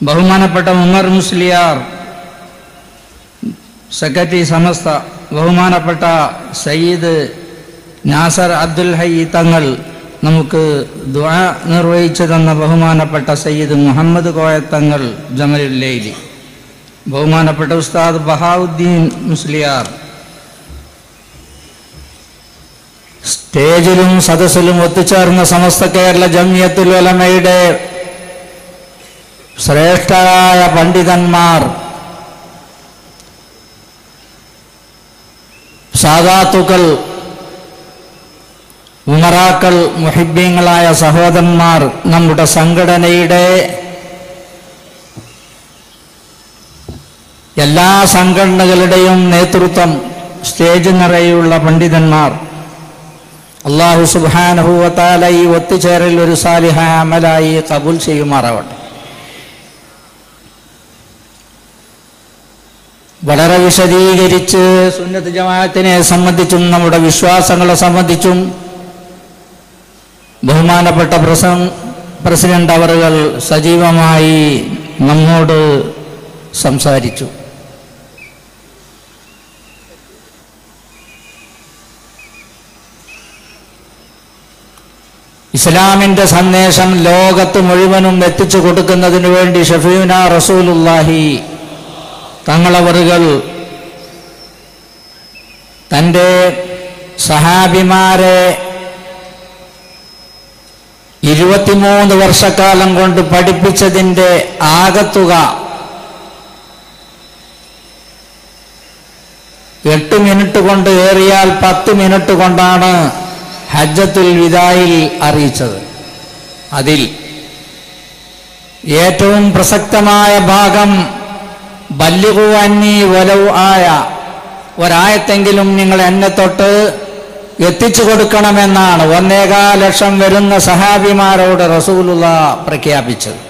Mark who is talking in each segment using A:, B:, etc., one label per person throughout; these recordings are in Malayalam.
A: ബഹുമാനപ്പെട്ട ഉമർ മുസ്ലിയാർ സെക്രട്ടറി സമസ്ത ബഹുമാനപ്പെട്ട സയ്യിദ് നാസർ അബ്ദുൽ ഹൈ തങ്ങൾ നമുക്ക് ദുആ നിർവഹിച്ചു തന്ന ബഹുമാനപ്പെട്ട സയ്യിദ് മുഹമ്മദ് കോയത്തങ്ങൾ ജമലുല്ലൈലി ബഹുമാനപ്പെട്ട ഉസ്താദ് ബഹാവുദ്ദീൻ മുസ്ലിയാർ സ്റ്റേജിലും സദസ്സിലും ഒത്തുചേർന്ന സമസ്ത കേരള ജമിയത്തുൽ ഉലമയുടെ ശ്രേഷ്ഠരായ പണ്ഡിതന്മാർ സാദാത്തുക്കൾ ഉമറാക്കൾ മുഹിബ്യങ്ങളായ സഹോദരന്മാർ നമ്മുടെ സംഘടനയുടെ എല്ലാ സംഘടനകളുടെയും നേതൃത്വം സ്റ്റേജ് നിറയുള്ള പണ്ഡിതന്മാർ അള്ളാഹു സുബാനഹുവത്താല ഈ ഒത്തുചേരൽ ഒരു സാലിഹ അമലായി കബൂൽ ചെയ്യുമാറാവട്ടെ വളരെ വിശദീകരിച്ച് സുന്നത്ത് ജമാഅത്തിനെ സംബന്ധിച്ചും നമ്മുടെ വിശ്വാസങ്ങളെ സംബന്ധിച്ചും ബഹുമാനപ്പെട്ട പ്രസ പ്രസിഡന്റ് അവറുകൾ സജീവമായി നമ്മോട് സംസാരിച്ചു ഇസ്ലാമിന്റെ സന്ദേശം ലോകത്ത് മുഴുവനും എത്തിച്ചു കൊടുക്കുന്നതിനു വേണ്ടി ഷഫീന റസൂലുല്ലാഹി തങ്ങളവറുകൾ തൻ്റെ സഹാബിമാരെ ഇരുപത്തിമൂന്ന് വർഷക്കാലം കൊണ്ട് പഠിപ്പിച്ചതിൻ്റെ ആകത്തുക എട്ട് മിനിറ്റ് കൊണ്ട് ഏറിയാൽ പത്ത് മിനിറ്റ് കൊണ്ടാണ് ഹജ്ജത്തുൽ വിദായിൽ അറിയിച്ചത് അതിൽ ഏറ്റവും പ്രസക്തമായ ഭാഗം ബല്യകുവന്നി വലവ് ആയ ഒരായത്തെങ്കിലും നിങ്ങൾ എന്നെ തൊട്ട് എത്തിച്ചു കൊടുക്കണമെന്നാണ് ഒന്നേകാൽ ലക്ഷം വരുന്ന സഹാബിമാരോട് റസൂലുള്ള പ്രഖ്യാപിച്ചത്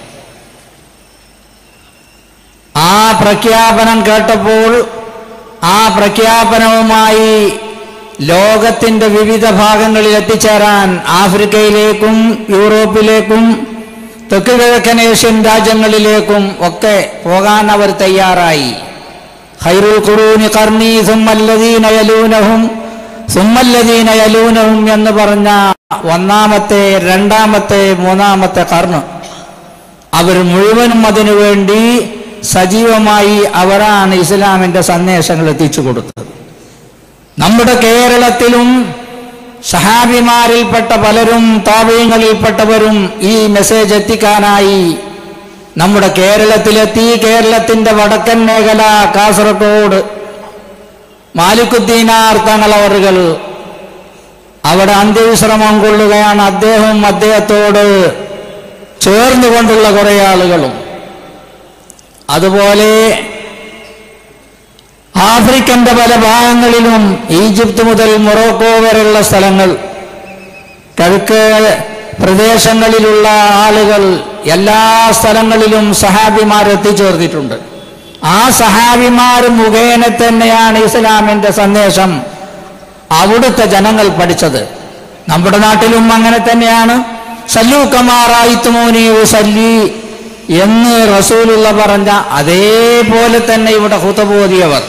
A: ആ പ്രഖ്യാപനം കേട്ടപ്പോൾ ആ പ്രഖ്യാപനവുമായി ലോകത്തിന്റെ വിവിധ ഭാഗങ്ങളിൽ എത്തിച്ചേരാൻ ആഫ്രിക്കയിലേക്കും യൂറോപ്പിലേക്കും തെക്ക് കിഴക്കൻ ഏഷ്യൻ രാജ്യങ്ങളിലേക്കും ഒക്കെ പോകാൻ അവർ തയ്യാറായി ഹൈറുൽ ഖുറൂനി കർണി സുമ്മല്ലദീന യലൂനഹും സുമ്മല്ലദീന യലൂനഹും എന്ന് പറഞ്ഞ ഒന്നാമത്തെ രണ്ടാമത്തെ മൂന്നാമത്തെ കർണ് അവർ മുഴുവനും അതിനു വേണ്ടി സജീവമായി അവരാണ് ഇസ്ലാമിന്റെ സന്ദേശങ്ങൾ എത്തിച്ചു കൊടുത്തത് നമ്മുടെ കേരളത്തിലും സഹാബിമാരിൽപ്പെട്ട പലരും താപയങ്ങളിൽപ്പെട്ടവരും ഈ മെസ്സേജ് എത്തിക്കാനായി നമ്മുടെ കേരളത്തിലെത്തി കേരളത്തിന്റെ വടക്കൻ മേഖല കാസർഗോഡ് മാലിക്കുദ്ദീനാർ തങ്ങളവറുകൾ അവിടെ അന്ത്യവിശ്രമം കൊള്ളുകയാണ് അദ്ദേഹവും അദ്ദേഹത്തോട് ചേർന്നുകൊണ്ടുള്ള കുറെ ആളുകളും അതുപോലെ ആഫ്രിക്കന്റെ പല ഭാഗങ്ങളിലും ഈജിപ്ത് മുതൽ മൊറോക്കോ വരെയുള്ള സ്ഥലങ്ങൾ കിഴക്ക് പ്രദേശങ്ങളിലുള്ള ആളുകൾ എല്ലാ സ്ഥലങ്ങളിലും സഹാബിമാർ എത്തിച്ചേർന്നിട്ടുണ്ട് ആ സഹാബിമാർ മുഖേന തന്നെയാണ് ഇസ്ലാമിന്റെ സന്ദേശം അവിടുത്തെ ജനങ്ങൾ പഠിച്ചത് നമ്മുടെ നാട്ടിലും അങ്ങനെ തന്നെയാണ് സല്ലു കമാറായിത്തുമോനി സല്ലി എന്ന് റസൂലുള്ള പറഞ്ഞ അതേപോലെ തന്നെ ഇവിടെ ഹുതബോധിയവർ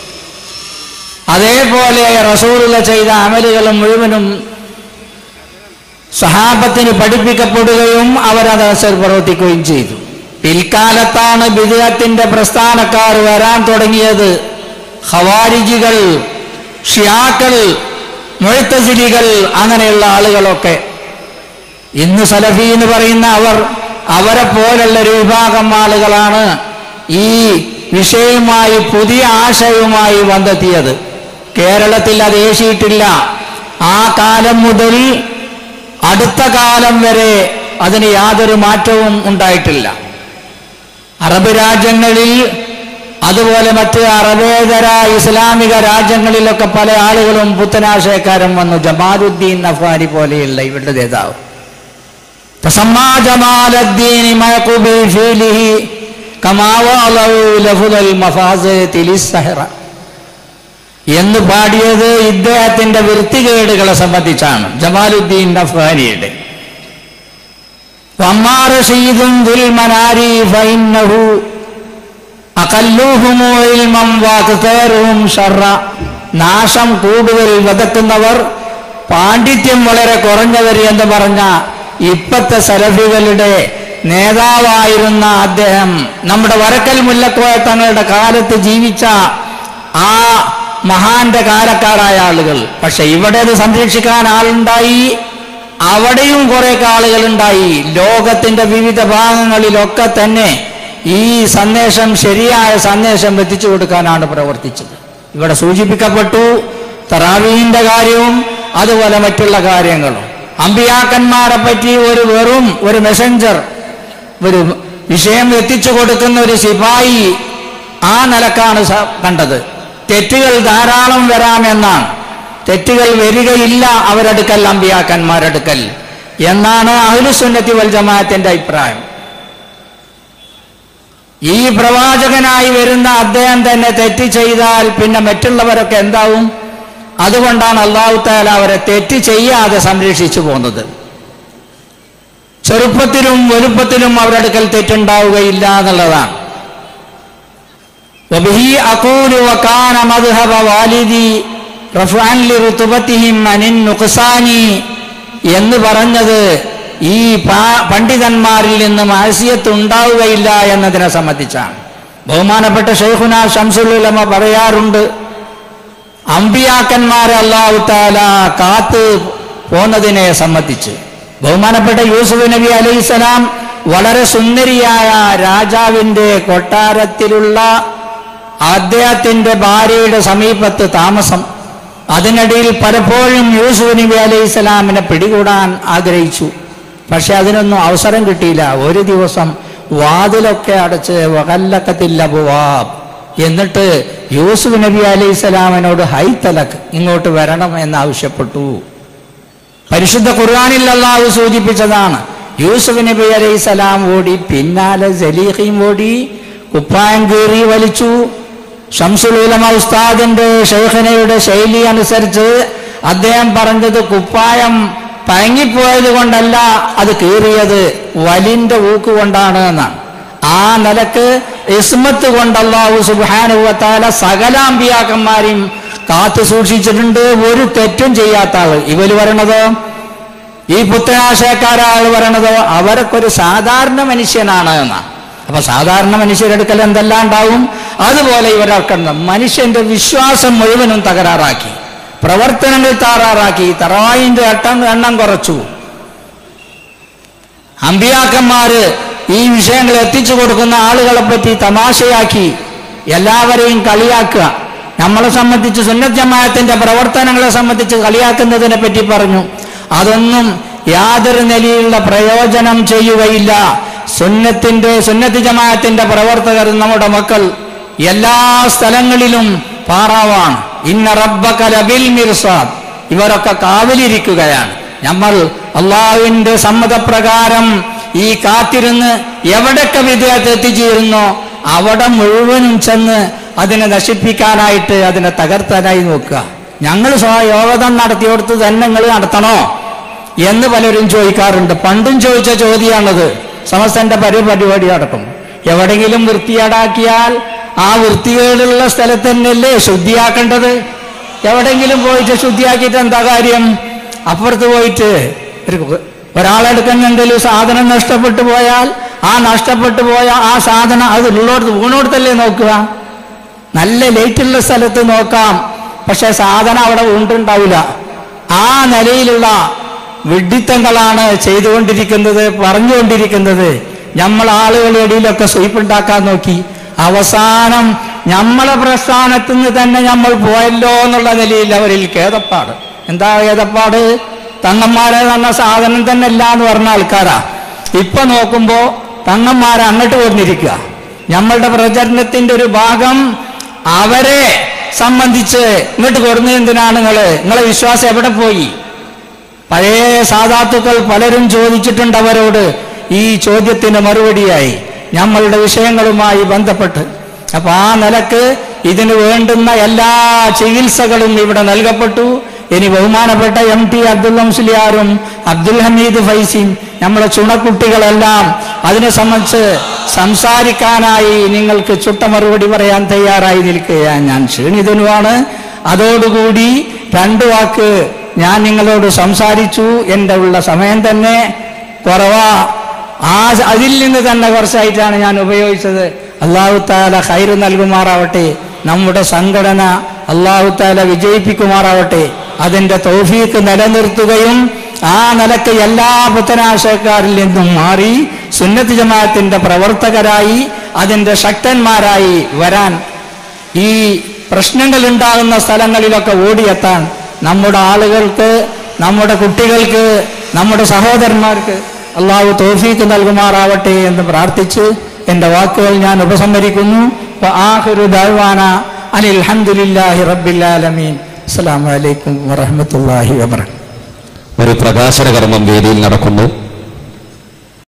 A: അതേപോലെ റസൂലുള്ള ചെയ്ത അമലുകളും മുഴുവനും സഹാബത്തിന് പഠിപ്പിക്കപ്പെടുകയും അവരതനുസരിച്ച് പ്രവർത്തിക്കുകയും ചെയ്തു പിൽക്കാലത്താണ് ബിദുഗത്തിന്റെ പ്രസ്ഥാനക്കാർ വരാൻ തുടങ്ങിയത് ഹവാരിജികൾ ഷിയാക്കൾ മുഴത്തസിലികൾ അങ്ങനെയുള്ള ആളുകളൊക്കെ ഇന്ന് സലഫി എന്ന് പറയുന്ന അവർ അവരെ പോലുള്ള ഒരു വിഭാഗം ആളുകളാണ് ഈ വിഷയവുമായി പുതിയ ആശയവുമായി വന്നെത്തിയത് കേരളത്തിൽ അത് ഏശിയിട്ടില്ല ആ കാലം മുതൽ അടുത്ത കാലം വരെ അതിന് യാതൊരു മാറ്റവും ഉണ്ടായിട്ടില്ല അറബ് രാജ്യങ്ങളിൽ അതുപോലെ മറ്റ് അറബേതര ഇസ്ലാമിക രാജ്യങ്ങളിലൊക്കെ പല ആളുകളും പുത്തനാശയക്കാരും വന്നു ജമാലുദ്ദീൻ അഫ്ഗാനി പോലെയുള്ള ഇവരുടെ നേതാവ് تسمى جمال الدين ما يقوم بفعله كما والوا لفظ المفازة للسحرة എന്ന് പാടിയത് ഇദ്ദേഹത്തിന്റെ വൃത്തികേടുകളെ സംബന്ധിച്ചാണ് ജമാലുദ്ദീൻ അഫ്ഗാനിയുടെ وأما رشيد ذو المناري فإنه أقلهم علما وأكثرهم شرا നാശം കൂടുതൽ വിതക്കുന്നവർ പാണ്ഡിത്യം വളരെ കുറഞ്ഞവർ എന്ന് പറഞ്ഞ ഇപ്പത്തെ സലഫികളുടെ നേതാവായിരുന്ന അദ്ദേഹം നമ്മുടെ വരക്കൽ മുല്ലക്കോയ തങ്ങളുടെ കാലത്ത് ജീവിച്ച ആ മഹാന്റെ കാലക്കാരായ ആളുകൾ പക്ഷെ ഇവിടെ അത് സംരക്ഷിക്കാൻ ആളുണ്ടായി അവിടെയും കുറെ ആളുകൾ ഉണ്ടായി ലോകത്തിന്റെ വിവിധ ഭാഗങ്ങളിലൊക്കെ തന്നെ ഈ സന്ദേശം ശരിയായ സന്ദേശം എത്തിച്ചു കൊടുക്കാനാണ് പ്രവർത്തിച്ചത് ഇവിടെ സൂചിപ്പിക്കപ്പെട്ടു തറാവീന്റെ കാര്യവും അതുപോലെ മറ്റുള്ള കാര്യങ്ങളും അമ്പിയാക്കന്മാരെ പറ്റി ഒരു വെറും ഒരു മെസ്സഞ്ചർ ഒരു വിഷയം എത്തിച്ചു കൊടുക്കുന്ന ഒരു സിപായി ആ നിലക്കാണ് സ- കണ്ടത് തെറ്റുകൾ ധാരാളം വരാമെന്നാണ് തെറ്റുകൾ വരികയില്ല അവരടുക്കൽ അമ്പിയാക്കന്മാരടുക്കൽ എന്നാണ് അഹ്ലുസുന്നത്തി വൽ ജമാഅത്തിന്റെ അഭിപ്രായം ഈ പ്രവാചകനായി വരുന്ന അദ്ദേഹം തന്നെ തെറ്റ് ചെയ്താൽ പിന്നെ മറ്റുള്ളവരൊക്കെ എന്താവും അതുകൊണ്ടാണ് അള്ളാഹു താല അവരെ തെറ്റ് ചെയ്യാതെ സംരക്ഷിച്ചു പോകുന്നത് ചെറുപ്പത്തിലും വലുപ്പത്തിലും അവരുടെ അടുക്കൽ തെറ്റുണ്ടാവുകയില്ല എന്നുള്ളതാണ് وبه أقول وكان مذهب والدي رفعا لرتبتهم عن النقصان എന്ന് പറഞ്ഞത് ഈ പാ- പണ്ഡിതന്മാരിൽ നിന്ന് മാസിയത്ത് ഉണ്ടാവുകയില്ല എന്നതിനെ സംബന്ധിച്ചാണ് ബഹുമാനപ്പെട്ട ഷെയ്ഖുന ഷംസുലുലമ പറയാറുണ്ട് അമ്പിയാക്കന്മാരെ അള്ളാഹു താല കാത്ത് പോന്നതിനെ സംബന്ധിച്ച് ബഹുമാനപ്പെട്ട യൂസുഫ് നബി അലൈഹിസ്സലാം വളരെ സുന്ദരിയായ രാജാവിന്റെ കൊട്ടാരത്തിലുള്ള അദ്ദേഹത്തിന്റെ ഭാര്യയുടെ സമീപത്ത് താമസം അതിനിടയിൽ പലപ്പോഴും യൂസുഫ് നബി അലൈഹി സ്വലാമിനെ പിടികൂടാൻ ആഗ്രഹിച്ചു പക്ഷെ അതിനൊന്നും അവസരം കിട്ടിയില്ല ഒരു ദിവസം വാതിലൊക്കെ അടച്ച് വകല്ലക്കത്തില്ല ബുവാബ് എന്നിട്ട് യൂസുഫ് നബി അലൈഹി സ്വലാമിനോട് ഹൈത്തലക്ക് ഇങ്ങോട്ട് വരണം എന്ന് ആവശ്യപ്പെട്ടു പരിശുദ്ധ ഖുർആനിൽ അള്ളാഹു സൂചിപ്പിച്ചതാണ് യൂസുഫ് നബി അലൈഹി സലാം ഓടി പിന്നാലെ സലീഹയും ഓടി കുപ്പായം കീറി വലിച്ചു ഷംസുൽ ഉലമ ഉസ്താദിന്റെ ഷെയ്ഖനയുടെ ശൈലി അനുസരിച്ച് അദ്ദേഹം പറഞ്ഞത് കുപ്പായം പയങ്ങിപ്പോയത് കൊണ്ടല്ല അത് കീറിയത് വലിന്റെ ഊക്ക് കൊണ്ടാണ് എന്നാണ് ആ നിലക്ക് ഇസ്മത്ത് കൊണ്ട് അള്ളാഹു സുബാനുവത്താല സകലാമ്പിയാക്കന്മാരെയും കാത്തു സൂക്ഷിച്ചിട്ടുണ്ട് ഒരു തെറ്റും ചെയ്യാത്ത ആള് ഇവര് പറയണതോ ഈ പുത്തനാശയക്കാരാൾ പറയണതോ അവരൊക്കെ ഒരു സാധാരണ മനുഷ്യനാണ് എന്നാണ് അപ്പൊ സാധാരണ മനുഷ്യരെടുക്കൽ എന്തെല്ലാം ഉണ്ടാവും അതുപോലെ ഇവരൊക്കെ മനുഷ്യന്റെ വിശ്വാസം മുഴുവനും തകരാറാക്കി പ്രവർത്തനങ്ങൾ താറാറാക്കി തറവായിന്റെ എട്ടം എണ്ണം കുറച്ചു അമ്പിയാക്കന്മാര് ഈ വിഷയങ്ങൾ എത്തിച്ചു കൊടുക്കുന്ന ആളുകളെ പറ്റി തമാശയാക്കി എല്ലാവരെയും കളിയാക്കുക നമ്മളെ സംബന്ധിച്ച് സുന്നത്ത് ജമാഅത്തിന്റെ പ്രവർത്തനങ്ങളെ സംബന്ധിച്ച് കളിയാക്കുന്നതിനെ പറ്റി പറഞ്ഞു അതൊന്നും യാതൊരു നിലയിലുള്ള പ്രയോജനം ചെയ്യുകയില്ല സുന്നത്തിന്റെ സുന്നത്ത് ജമാഅത്തിന്റെ പ്രവർത്തകർ നമ്മുടെ മക്കൾ എല്ലാ സ്ഥലങ്ങളിലും പാറാവാണ് ഇന്ന റബ്ബക ലബിൽ മിർസാദ് ഇവരൊക്കെ കാവലിരിക്കുകയാണ് നമ്മൾ അള്ളാഹുവിന്റെ സമ്മതപ്രകാരം ഈ കാത്തിരുന്ന് എവിടൊക്കെ വിദ്യാർത്ഥി എത്തിച്ചേരുന്നോ അവിടെ മുഴുവനും ചെന്ന് അതിനെ നശിപ്പിക്കാനായിട്ട് അതിനെ തകർത്താനായി നോക്കുക ഞങ്ങൾ യോഗം നടത്തിയോടത്ത് തന്നെ നിങ്ങൾ നടത്തണോ എന്ന് പലരും ചോദിക്കാറുണ്ട് പണ്ടും ചോദിച്ച ചോദ്യമാണത് സമസ്തന്റെ പരിപരിപാടി നടക്കും എവിടെങ്കിലും വൃത്തിയേടാക്കിയാൽ ആ വൃത്തികേടുള്ള സ്ഥലത്ത് തന്നെയല്ലേ ശുദ്ധിയാക്കേണ്ടത് എവിടെങ്കിലും പോയിട്ട് ശുദ്ധിയാക്കിയിട്ട് എന്താ കാര്യം അപ്പുറത്ത് പോയിട്ട് ഒരു ഒരാളെടുക്കുന്നെങ്കിലും സാധനം നഷ്ടപ്പെട്ടു പോയാൽ ആ നഷ്ടപ്പെട്ടു പോയ ആ സാധനം അത് ഉള്ളോടത്ത് ഊണോടത്തല്ലേ നോക്കുക നല്ല ലൈറ്റുള്ള സ്ഥലത്ത് നോക്കാം പക്ഷെ സാധനം അവിടെ ഉണ്ടുണ്ടാവില്ല ആ നിലയിലുള്ള വിഡ്ഢിത്തങ്ങളാണ് ചെയ്തുകൊണ്ടിരിക്കുന്നത് പറഞ്ഞുകൊണ്ടിരിക്കുന്നത് നമ്മൾ ആളുകളുടെ ഇടയിലൊക്കെ സ്വീപ്പുണ്ടാക്കാൻ നോക്കി അവസാനം നമ്മളെ പ്രസ്ഥാനത്ത് നിന്ന് തന്നെ നമ്മൾ പോയല്ലോ എന്നുള്ള നിലയിൽ അവരിൽ ഖേദപ്പാട് എന്താ ഖേദപ്പാട് തങ്ങന്മാരെ തന്ന സാധനം തന്നെ ഇല്ല എന്ന് പറഞ്ഞ ആൾക്കാരാ ഇപ്പൊ നോക്കുമ്പോ തങ്ങന്മാരെ അങ്ങോട്ട് വന്നിരിക്കുക നമ്മളുടെ പ്രചരണത്തിന്റെ ഒരു ഭാഗം അവരെ സംബന്ധിച്ച് ഇങ്ങോട്ട് കൊടുന്നത് എന്തിനാണ് നിങ്ങള് നിങ്ങളെ വിശ്വാസം എവിടെ പോയി പഴയ സാധാത്തുക്കൾ പലരും ചോദിച്ചിട്ടുണ്ട് അവരോട് ഈ ചോദ്യത്തിന് മറുപടിയായി നമ്മളുടെ വിഷയങ്ങളുമായി ബന്ധപ്പെട്ട് അപ്പൊ ആ നിലക്ക് ഇതിന് വേണ്ടുന്ന എല്ലാ ചികിത്സകളും ഇവിടെ നൽകപ്പെട്ടു ഇനി ബഹുമാനപ്പെട്ട എം ടി അബ്ദുൽ മുസ്ലിയാരും അബ്ദുൽ ഹമീദ് ഫൈസിയും നമ്മളെ ചുണക്കുട്ടികളെല്ലാം അതിനെ സംബന്ധിച്ച് സംസാരിക്കാനായി നിങ്ങൾക്ക് ചുട്ട മറുപടി പറയാൻ തയ്യാറായി നിൽക്കുകയാണ് ഞാൻ ക്ഷീണിതനുമാണ് അതോടുകൂടി രണ്ടു വാക്ക് ഞാൻ നിങ്ങളോട് സംസാരിച്ചു എൻ്റെ ഉള്ള സമയം തന്നെ കുറവാ ആ അതിൽ നിന്ന് തന്നെ കുറച്ചായിട്ടാണ് ഞാൻ ഉപയോഗിച്ചത് അള്ളാഹു താല ഹൈറ് നൽകുമാറാവട്ടെ നമ്മുടെ സംഘടന അള്ളാഹു താല വിജയിപ്പിക്കുമാറാവട്ടെ അതിൻ്റെ തൗഫീക്ക് നിലനിർത്തുകയും ആ നിലക്ക് എല്ലാ പുത്തനാശയക്കാരിൽ നിന്നും മാറി സുന്നത്ത് ജമാഅത്തിന്റെ പ്രവർത്തകരായി അതിൻ്റെ ശക്തന്മാരായി വരാൻ ഈ പ്രശ്നങ്ങൾ ഉണ്ടാകുന്ന സ്ഥലങ്ങളിലൊക്കെ ഓടിയെത്താൻ നമ്മുടെ ആളുകൾക്ക് നമ്മുടെ കുട്ടികൾക്ക് നമ്മുടെ സഹോദരന്മാർക്ക് അള്ളാഹു തോഫീക്ക് നൽകുമാറാവട്ടെ എന്ന് പ്രാർത്ഥിച്ച് എൻ്റെ വാക്കുകൾ ഞാൻ ഉപസംഹരിക്കുന്നു ആഹുരു ദാവാന അനിൽ അൽഹംദുലില്ലാഹി റബ്ബില്ലാലമീൻ അസ്സലാമു അലൈക്കും വറഹ്മത്തുള്ളാഹി വബറകാതുഹു
B: ഒരു പ്രകാശന കർമ്മം വേദിയിൽ നടക്കുന്നു